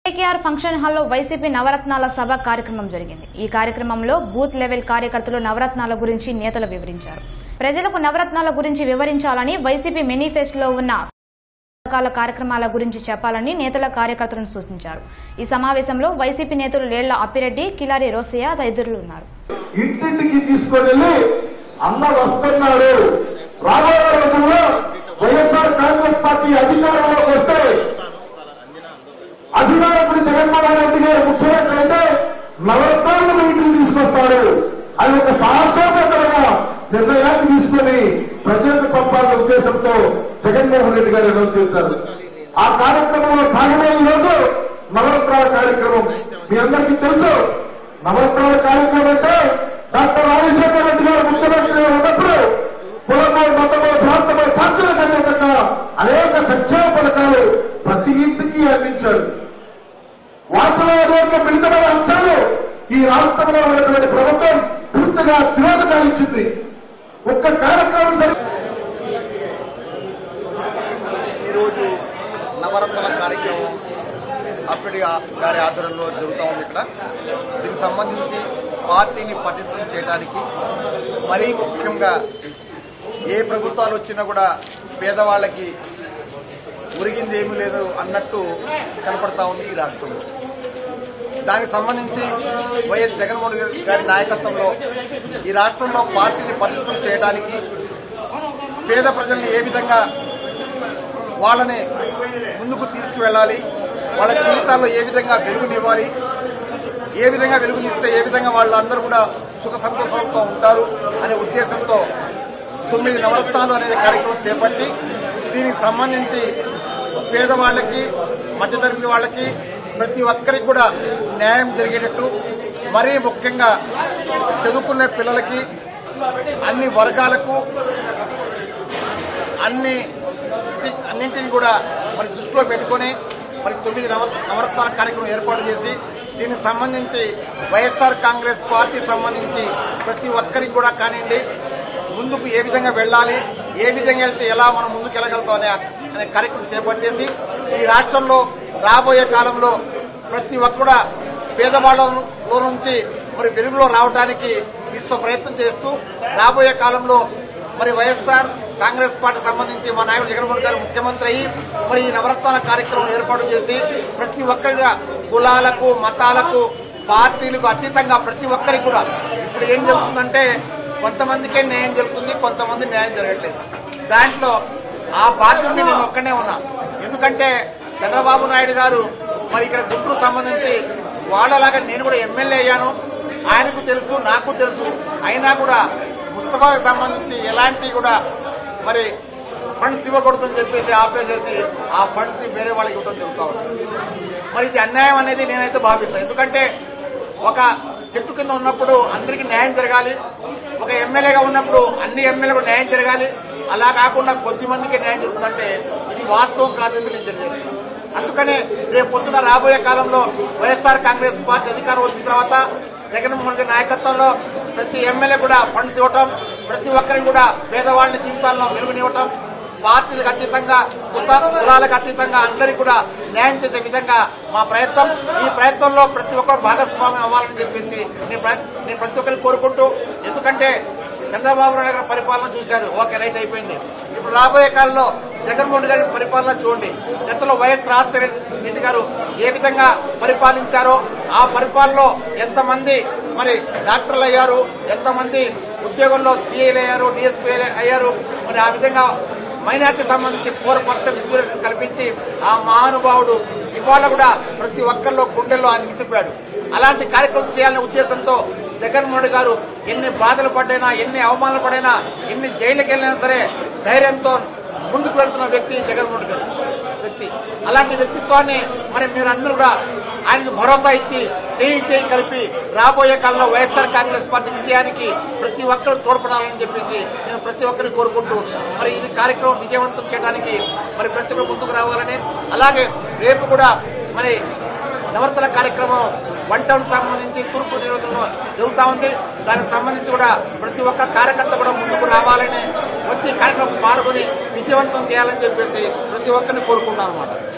KKR function హాల్లో YCP నవరత్నాల సభ కార్యక్రమం జరిగింది ఈ కార్యక్రమంలో బూత్ లెవెల్ కార్యకర్తలు నవరత్నాల గురించి నేతలు వివరించారు ప్రజలకు నవరత్నాల గురించి వివరించాలని వైసీపీ మేనిఫెస్టోలో ఉన్న రకాల కార్యక్రమాల గురించి చెప్పాలని నేతల కార్యకర్తలను సూచించారు ఈ సమావేశంలో వైసీపీ నేతలు లేళ్ల అప్పిరెడ్డి కిలారి రోసయ్య తదితరులు ఉన్నారు ఇంటింటికి తీసుకొని వెళ్ళి అన్న వస్తున్నాడు రాబోయే రోజుల్లో వైఎస్ఆర్ కాంగ్రెస్ పార్టీ అధికారంలోకి వస్తే అధికారప్పుడు జగన్మోహన్ రెడ్డి గారు ముఖ్యమంత్రి అయితే నవరత్నాలను ఇంటికి తీసుకొస్తాడు అది ఒక సాహసోపేతమైన నిర్ణయాన్ని తీసుకొని ప్రజలకు పంపాలన్న ఉద్దేశంతో జగన్మోహన్ రెడ్డి గారు అనౌన్స్ చేశారు ఆ కార్యక్రమంలో భాగమే ఈ రోజు నవరత్నాల కార్యక్రమం మీ అందరికీ తెలుసు నవరత్నాల కార్యక్రమం అంటే డాక్టర్ రాజశేఖర రెడ్డి గారు ముఖ్యమంత్రిగా ఉన్నప్పుడు కులమో మతమో ప్రాంతమో పార్టీలకు అతీతంగా అనేక సంక్షేమ పథకాలు ప్రతి ఇంటికి అందించాడు వాటిలో అనేక మిళితమైన అంశాలు ఈ రాష్ట్రంలో ఉన్నటువంటి ప్రభుత్వం పూర్తిగా తిరోధకాలు ఇచ్చింది ఒక్క కార్యక్రమం సరి ఈరోజు నవరత్నాల కార్యక్రమం అప్పటి గారి ఆధ్వర్యంలో జరుగుతూ ఉంది ఇక్కడ దీనికి సంబంధించి పార్టీని పటిష్టం చేయడానికి మరీ ముఖ్యంగా ఏ ప్రభుత్వాలు వచ్చినా కూడా పేదవాళ్ళకి ఒరిగింది ఏమీ లేదు అన్నట్టు కనపడతా ఉంది ఈ రాష్ట్రంలో దానికి సంబంధించి వైఎస్ జగన్మోహన్ రెడ్డి గారి నాయకత్వంలో ఈ రాష్ట్రంలో పార్టీని పటిష్టం చేయడానికి పేద ప్రజల్ని ఏ విధంగా వాళ్ళని ముందుకు తీసుకువెళ్ళాలి వాళ్ళ జీవితాల్లో ఏ విధంగా వెలుగునివ్వాలి ఏ విధంగా వెలుగునిస్తే ఏ విధంగా వాళ్ళందరూ కూడా సుఖ సంతోషాలతో ఉంటారు అనే ఉద్దేశంతో తొమ్మిది నవరత్నాలు అనేది కార్యక్రమం చేపట్టి దీనికి సంబంధించి పేదవాళ్ళకి మధ్యతరగతి వాళ్ళకి ప్రతి ఒక్కరికి కూడా న్యాయం జరిగేటట్టు మరీ ముఖ్యంగా చదువుకునే పిల్లలకి అన్ని వర్గాలకు అన్ని అన్నింటినీ కూడా మరి దృష్టిలో పెట్టుకొని మరి తొమ్మిది నవ నవరత్నాల కార్యక్రమం ఏర్పాటు చేసి దీనికి సంబంధించి వైఎస్ఆర్ కాంగ్రెస్ పార్టీ సంబంధించి ప్రతి ఒక్కరికి కూడా కానివ్వండి ముందుకు ఏ విధంగా వెళ్ళాలి ఏ విధంగా వెళ్తే ఎలా మనం ముందుకు వెళ్ళగలుగుతాం అనే అనే కార్యక్రమం చేపట్టేసి ఈ రాష్ట్రంలో రాబోయే కాలంలో ప్రతి ఒక్కరు పేదవాళ్ళలో నుంచి మరి వెలుగులో రావడానికి విశ్వ ప్రయత్నం చేస్తూ రాబోయే కాలంలో మరి వైఎస్ఆర్ కాంగ్రెస్ పార్టీ సంబంధించి మా నాయకుడు జగన్మోహన్ గారు ముఖ్యమంత్రి అయ్యి మరి ఈ నవరత్నాల కార్యక్రమం ఏర్పాటు చేసి ప్రతి ఒక్కరిగా కులాలకు మతాలకు పార్టీలకు అతీతంగా ప్రతి ఒక్కరికి కూడా ఇప్పుడు ఏం జరుగుతుందంటే కొంతమందికే న్యాయం జరుగుతుంది కొంతమంది న్యాయం జరగట్లేదు దాంట్లో ఆ బాధ్యత నేను ఒక్కనే ఉన్నా ఎందుకంటే చంద్రబాబు నాయుడు గారు మరి ఇక్కడ గుంటూరు సంబంధించి వాళ్ళలాగా నేను కూడా ఎమ్మెల్యే అయ్యాను ఆయనకు తెలుసు నాకు తెలుసు అయినా కూడా ముస్తఫాకు సంబంధించి ఎలాంటి కూడా మరి ఫండ్స్ ఇవ్వకూడదని చెప్పేసి ఆపేసేసి ఆ ఫండ్స్ ని వేరే వాళ్ళకి ఇవ్వడం జరుగుతూ ఉంది మరి ఇది అన్యాయం అనేది నేనైతే భావిస్తాను ఎందుకంటే ఒక చెట్టు కింద ఉన్నప్పుడు అందరికీ న్యాయం జరగాలి ఒక ఎమ్మెల్యేగా ఉన్నప్పుడు అన్ని ఎమ్మెల్యేలకు న్యాయం జరగాలి అలా కాకుండా కొద్ది మందికి న్యాయం జరుగుతుందంటే ఇది వాస్తవం కాదని నేను తెలియజేస్తాను అందుకనే రేపు పొద్దున రాబోయే కాలంలో వైఎస్ఆర్ కాంగ్రెస్ పార్టీ అధికారం వచ్చిన తర్వాత జగన్మోహన్ రెడ్డి నాయకత్వంలో ప్రతి ఎమ్మెల్యే కూడా ఫండ్స్ ఇవ్వటం ప్రతి ఒక్కరికి కూడా పేదవాళ్ళ జీవితాల్లో వెలుగునివ్వటం పార్టీలకు అతీతంగా కుల కులాలకు అతీతంగా అందరికీ కూడా న్యాయం చేసే విధంగా మా ప్రయత్నం ఈ ప్రయత్నంలో ప్రతి ఒక్కరు భాగస్వామ్యం అవ్వాలని చెప్పేసి నేను ప్ర- నేను ప్రతి ఒక్కరిని కోరుకుంటూ ఎందుకంటే చంద్రబాబు నాయుడు గారి పరిపాలన చూశారు ఓకే రైట్ అయిపోయింది ఇప్పుడు రాబోయే కాలంలో జగన్మోహన్ రెడ్డి గారి పరిపాలన చూడండి గతంలో వైఎస్ రాజశేఖర రెడ్డి గారు ఏ విధంగా పరిపాలించారో ఆ పరిపాలనలో ఎంతమంది మరి డాక్టర్లు అయ్యారు ఎంతమంది ఉద్యోగంలో సీఏలు అయ్యారు డిఎస్పీ అయ్యారు మరి ఆ విధంగా మైనార్టీ సంబంధించి ఫోర్ పర్సెంట్ రిజర్వేషన్ కల్పించి ఆ మహానుభావుడు ఇవాళ కూడా ప్రతి ఒక్కరిలో గుండెల్లో ఆయన నిలిచిపోయాడు అలాంటి కార్యక్రమం చేయాలనే ఉద్దేశంతో జగన్మోహన్ రెడ్డి గారు ఎన్ని బాధలు పడ్డైనా ఎన్ని అవమానాలు పడైనా ఎన్ని జైలుకి వెళ్ళినా సరే ధైర్యంతో ముందుకు వెళ్తున్న వ్యక్తి జగన్మోహన్ రెడ్డి గారు వ్యక్తి అలాంటి వ్యక్తిత్వాన్ని మరి మీరందరూ కూడా ఆయనకు భరోసా ఇచ్చి చేయి చేయి కలిపి రాబోయే కాలంలో వైఎస్ఆర్ కాంగ్రెస్ పార్టీ విజయానికి ప్రతి ఒక్కరు తోడ్పడాలని చెప్పేసి నేను ప్రతి ఒక్కరిని కోరుకుంటూ మరి ఇది కార్యక్రమం విజయవంతం చేయడానికి మరి ప్రతి ఒక్కరు ముందుకు రావాలని అలాగే రేపు కూడా మరి నవరత్న కార్యక్రమం వన్ టౌన్ సంబంధించి తూర్పు నియోజకవర్గంలో జరుగుతా ఉంది దానికి సంబంధించి కూడా ప్రతి ఒక్క కార్యకర్త కూడా ముందుకు రావాలని వచ్చి కార్యక్రమం పాల్గొని విజయవంతం చేయాలని చెప్పేసి ప్రతి ఒక్కరిని కోరుకుంటాం అన్నమాట